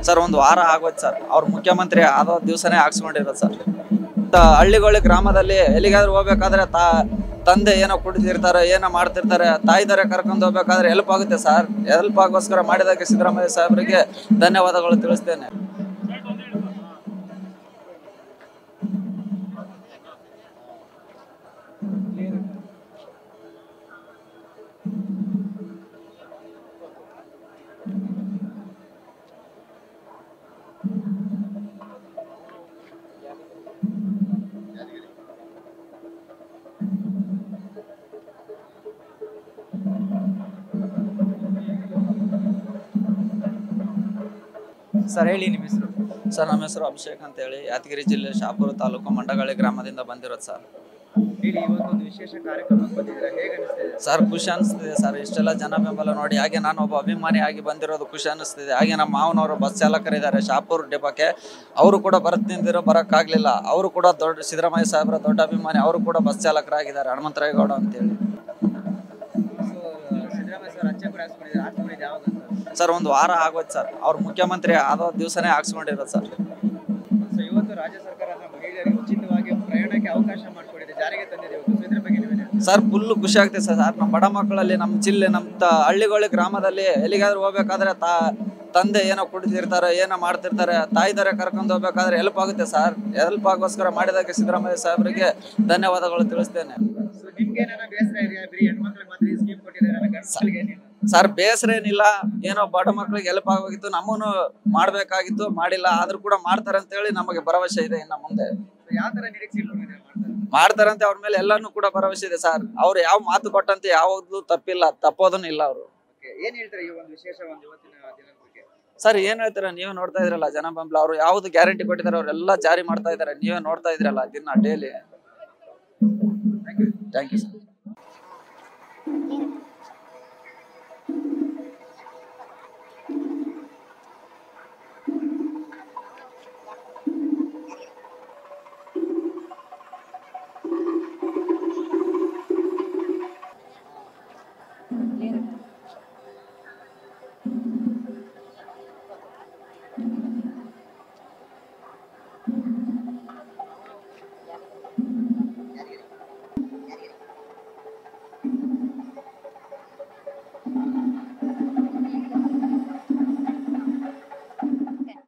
Sir ಒಂದು ವಾರ ಆಗೋಯ್ತು ಸರ್ ಅವ್ರು ಮುಖ್ಯಮಂತ್ರಿ ಆದೋ ದಿವಸನೇ ಹಾಕ್ಸ್ಕೊಂಡಿರೋದು ಸರ್ ತ- ಹಳ್ಳಿಗಳ ಗ್ರಾಮದಲ್ಲಿ ಎಲ್ಲಿಗಾದ್ರೂ ಹೋಗ್ಬೇಕಾದ್ರೆ ತಾ ತಂದೆ ಏನೋ ಕುಡಿತಿರ್ತಾರೆ ಏನೋ ಮಾಡ್ತಿರ್ತಾರೆ ತಾಯಿದಾರೆ ಕರ್ಕೊಂಡು ಹೋಗ್ಬೇಕಾದ್ರೆ ಹೆಲ್ಪ್ ಆಗುತ್ತೆ ಸರ್ ಹೆಲ್ಪ್ ಆಗೋಸ್ಕರ ಮಾಡಿದಕ್ಕೆ ಸಿದ್ದರಾಮಯ್ಯ ಸಾಹೇಬರಿಗೆ ಧನ್ಯವಾದಗಳು ತಿಳಿಸ್ತೇನೆ ಸರ್ ಹೇಳಿ ನಿಮ್ಮ ಹೆಸರು ಸರ್ ನಮ್ಮ ಹೆಸರು ಅಭಿಷೇಕ್ ಅಂತ ಹೇಳಿ ಯಾದಗಿರಿ ಜಿಲ್ಲೆ ಶಾಪುರ ತಾಲೂಕು ಮಂಡಗಳಿ ಗ್ರಾಮದಿಂದ ಬಂದಿರೋದು ಸರ್ ಹೇಳಿ ಇವತ್ತೊಂದು ವಿಶೇಷ ಕಾರ್ಯಕ್ರಮಕ್ಕೆ ಬಂದಿದ್ದೀರಾ ಹೇಗೆ ಅನಿಸ್ತಿದೆ ಸರ್ ಖುಷಿ ಅನಿಸ್ತಿದೆ ಸರ್ ಇಷ್ಟೆಲ್ಲ ಜನ ಬೆಂಬಲ ನೋಡಿ ಹಾಗೆ ನಾನು ಒಬ್ಬ ಅಭಿಮಾನಿ ಆಗಿ ಬಂದಿರೋದು ಖುಷಿ ಅನಿಸ್ತಿದೆ ಹಾಗೆ ನಮ್ಮ ಮಾವನವರು ಬಸ್ ಚಾಲಕರಿದ್ದಾರೆ ಶಾಪುರ್ ಡಿಪಕ್ಕೆ ಅವರು ಕೂಡ ಬರತ್ ನಿಂತಿರೋ ಬರೋಕ್ಕಾಗಲಿಲ್ಲ ಅವರು ಕೂಡ ದೊಡ್ಡ ಸಿದ್ದರಾಮಯ್ಯ ಸಾಹೇಬರ ದೊಡ್ಡ ಅಭಿಮಾನಿ ಅವರು ಕೂಡ ಬಸ್ ಚಾಲಕರಾಗಿದ್ದಾರೆ ಹನುಮಂತರಾಯಗೌಡ ಅಂತೇಳಿ ಸೊ ಸಿದ್ದರಾಮಯ್ಯ ಸರ್ ಅಚ್ಚೆ ಕೂಡ ಹಾಕ್ಸ್ಕೊಂಡಿದ್ದಾರೆ ಹಾಕ್ಸ್ಕೊಂಡಿದ್ದು ಯಾವಾಗ ಅಂತ ಸರ್ ಒಂದು ವಾರ ಆಗೋಯ್ತು ಸರ್ ಅವ್ರು ಮುಖ್ಯಮಂತ್ರಿ ಆದೋ ದಿವಸನೇ ಹಾಕ್ಸ್ಕೊಂಡಿರೋದು ಸರ್ ಸೊ ಇವತ್ತು ರಾಜ್ಯ ಸರ್ಕಾರ ಮಹಿಳೆಯರಿಗೆ ಉಚಿತವಾಗಿ ಪ್ರಯಾಣಕ್ಕೆ ಅವಕಾಶ ಮಾಡಿಕೊಡಿದೆ ಜಾರಿಗೆ ತಂದಿದೆ ಇವತ್ತು ಸೊ ಇದ್ರ ಬಗ್ಗೆ ನೀವೇನು ಹೇಳ್ತೀರಾ? ಸರ್ ಫುಲ್ ಖುಷಿ ಆಗ್ತದೆ ಸರ್ ನಮ್ಮ ಬಡ ಮಕ್ಕಳಲ್ಲಿ ನಮ್ಮ ಜಿಲ್ಲೆ ನಮ್ಮ ತ ಹಳ್ಳಿಗಳ ಗ್ರಾಮದಲ್ಲಿ ಎಲ್ಲಿಗಾದ್ರೂ ಹೋಗ್ಬೇಕಾದ್ರೆ ತಾ ತಂದೆ ಏನೋ ಕುಡಿತಿರ್ತಾರೆ ಏನೋ ಮಾಡ್ತಿರ್ತಾರೆ ತಾಯಿದಾರೆ ಕರ್ಕೊಂಡು ಹೋಗ್ಬೇಕಾದ್ರೆ ಹೆಲ್ಪ್ ಆಗುತ್ತೆ ಸರ್ ಹೆಲ್ಪ್ ಆಗೋಸ್ಕರ ಮಾಡಿದಕ್ಕೆ ಸಿದ್ದರಾಮಯ್ಯ ಸಾಹೇಬರಿಗೆ ಧನ್ಯವಾದಗಳು ತಿಳಿಸ್ತೇನೆ ಸೊ ನಿಮ್ಗೆ ಏನಾರ ಬೇಸರ ಇದೆಯಾ ಬರೀ ಹೆಣ್ಮಕ್ಳಿಗೆ ಮಾತ್ರ ಈ ಸ್ಕೀಮ್ ಕೊಟ್ಟಿದ್ದಾರೆ ಗಂಡು ಮಕ್ಕಳಿಗೆ ಏನಿಲ್ಲ ಸರ್ ಬೇಸರ ಏನಿಲ್ಲ ಏನೋ ಬಡ ಮಕ್ಕಳಿಗೆ ಹೆಲ್ಪ್ ಆಗೋಗಿತ್ತು ನಮ್ಮನ್ನು ಮಾಡ್ಬೇಕಾಗಿತ್ತು ಮಾಡಿಲ್ಲ ಆದ್ರೂ ಕೂಡ ಮಾಡ್ತಾರೆ ಅಂತ ಹೇಳಿ ನಮಗೆ ಭರವಸೆ ಇದೆ ಇನ್ನು ಮುಂದೆ ಸೊ ಯಾವ ತರ ನಿರೀಕ್ಷೆ ಇಟ್ಕೊಂಡಿದ್ದಾರೆ ಮಾಡ್ತಾರೆ ಮಾಡ್ತಾರಂತೆ ಅವ್ರ ಮೇಲೆ ಎಲ್ಲಾನು ಕೂಡ ಭರವಸೆ ಇದೆ ಸರ್ ಅವ್ರು ಯಾವ ಮಾತು ಕೊಟ್ಟಂತೆ ಯಾವ್ದು ತಪ್ಪಿಲ್ಲ ತಪ್ಪೋದನ್ನು ಇಲ್ಲ ಅವರು ಓಕೆ ಏನ್ ಹೇಳ್ತಾರೆ ಈ ಒಂದು ವಿಶೇಷ ಒಂದು ಇವತ್ತಿನ ದಿನದ ಬಗ್ಗೆ ಸರ್ ಏನ್ ಹೇಳ್ತೀರಾ ನೀವೇ ನೋಡ್ತಾ ಇದ್ರಲ್ಲ ಜನ ಬೆಂಬಲ ಅವರು ಯಾವ್ದು ಗ್ಯಾರಂಟಿ ಕೊಟ್ಟಿದ್ದಾರೆ ಅವರೆಲ್ಲ ಜಾರಿ ಮಾಡ್ತಾ ಇದಾರೆ ನೀವೇ ನೋಡ್ತಾ ಇದ್ರಲ್ಲ ದಿನ ಡೈಲಿ ಥ್ಯಾಂಕ್ ಯು ಸರ್